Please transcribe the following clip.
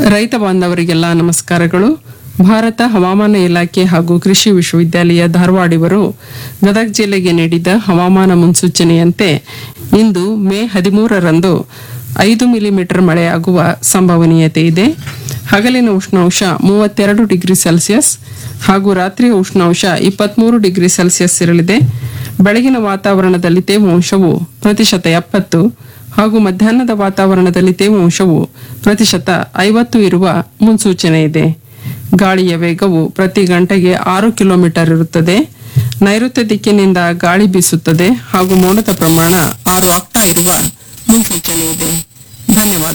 ರೈತ ಬಾಂಧವರಿಗೆಲ್ಲ ನಮಸ್ಕಾರಗಳು ಭಾರತ ಹವಾಮಾನ ಇಲಾಖೆ ಹಾಗೂ ಕೃಷಿ ವಿಶ್ವವಿದ್ಯಾಲಯ ಧಾರವಾಡ ಇವರು ಗದಗ ಜಿಲ್ಲೆಗೆ ನೀಡಿದ ಹವಾಮಾನ ಮುನ್ಸೂಚನೆಯಂತೆ ಇಂದು ಮೇ ಹದಿಮೂರರಂದು ಐದು ಮಿಲಿಮೀಟರ್ ಮಳೆಯಾಗುವ ಸಂಭವನೀಯತೆ ಇದೆ ಹಗಲಿನ ಉಷ್ಣಾಂಶ ಮೂವತ್ತೆರಡು ಡಿಗ್ರಿ ಸೆಲ್ಸಿಯಸ್ ಹಾಗೂ ರಾತ್ರಿಯ ಉಷ್ಣಾಂಶ ಇಪ್ಪತ್ಮೂರು ಡಿಗ್ರಿ ಸೆಲ್ಸಿಯಸ್ ಇರಲಿದೆ ಬೆಳಗಿನ ವಾತಾವರಣದಲ್ಲಿ ತೇವಾಂಶವು ಪ್ರತಿಶತ ಎಪ್ಪತ್ತು ಹಾಗೂ ಮಧ್ಯಾಹ್ನದ ವಾತಾವರಣದಲ್ಲಿ ತೇವಾಂಶವು ಪ್ರತಿಶತ ಐವತ್ತು ಇರುವ ಮುನ್ಸೂಚನೆ ಇದೆ ಗಾಳಿಯ ವೇಗವು ಪ್ರತಿ ಗಂಟೆಗೆ ಆರು ಕಿಲೋಮೀಟರ್ ಇರುತ್ತದೆ ನೈಋತ್ಯ ದಿಕ್ಕಿನಿಂದ ಗಾಳಿ ಬೀಸುತ್ತದೆ ಹಾಗೂ ಮೋಡದ ಪ್ರಮಾಣ ಆರು ಆಕ್ಟಾ ಇರುವ ಮುನ್ಸೂಚನೆ ಇದೆ ಧನ್ಯವಾದ